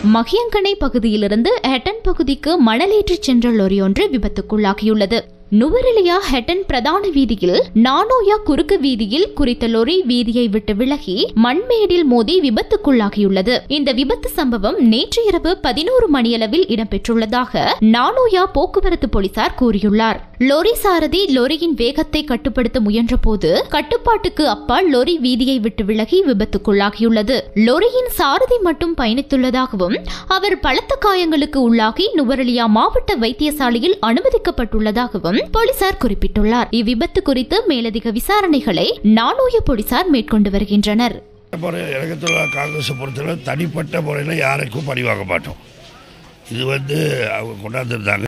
மகியங்கனை பகுதியிலிருந்து ஹெட்டன் பகுதிக்கு மணலேற்றிச் சென்ற லொரி ஒன்று விபத்துக்குள்ளாகியுள்ளது நுவரெலியா ஹெட்டன் பிரதான வீதியில் நானோயா குறுக்கு வீதியில் குறித்த லொரி வீதியை விட்டு விலகி மண்மேடில் மோதி விபத்துக்குள்ளாகியுள்ளது இந்த விபத்து சம்பவம் நேற்று இரவு பதினோரு மணியளவில் இடம்பெற்றுள்ளதாக நானோயா போக்குவரத்து போலீசார் கூறியுள்ளார் லொரி சாரதி லொரியின் வேகத்தை கட்டுப்படுத்த முயன்றபோது கட்டுப்பாட்டுக்கு அப்பால் லொரி வீதியை விட்டு விலகி விபத்துக்குள்ளாகியுள்ளது லொரியின் சாரதி மட்டும் பயணித்துள்ளதாகவும் அவர் பலத்த காயங்களுக்கு உள்ளாகி நுவரெலியா மாவட்ட வைத்தியசாலையில் அனுமதிக்கப்பட்டுள்ளதாகவும் போலீசார் குறிப்பிட்டுள்ளார் இவ்விபத்து குறித்து மேலதிக விசாரணைகளை நானோய போலீசார் மேற்கொண்டு வருகின்றனர் முறை இலக்கத்துல காங்கிரஸை பொறுத்தவரை தனிப்பட்ட முறையில் யாருக்கும் பழி வாங்க மாட்டோம் இது வந்து அவங்க கொண்டாந்துருந்தாங்க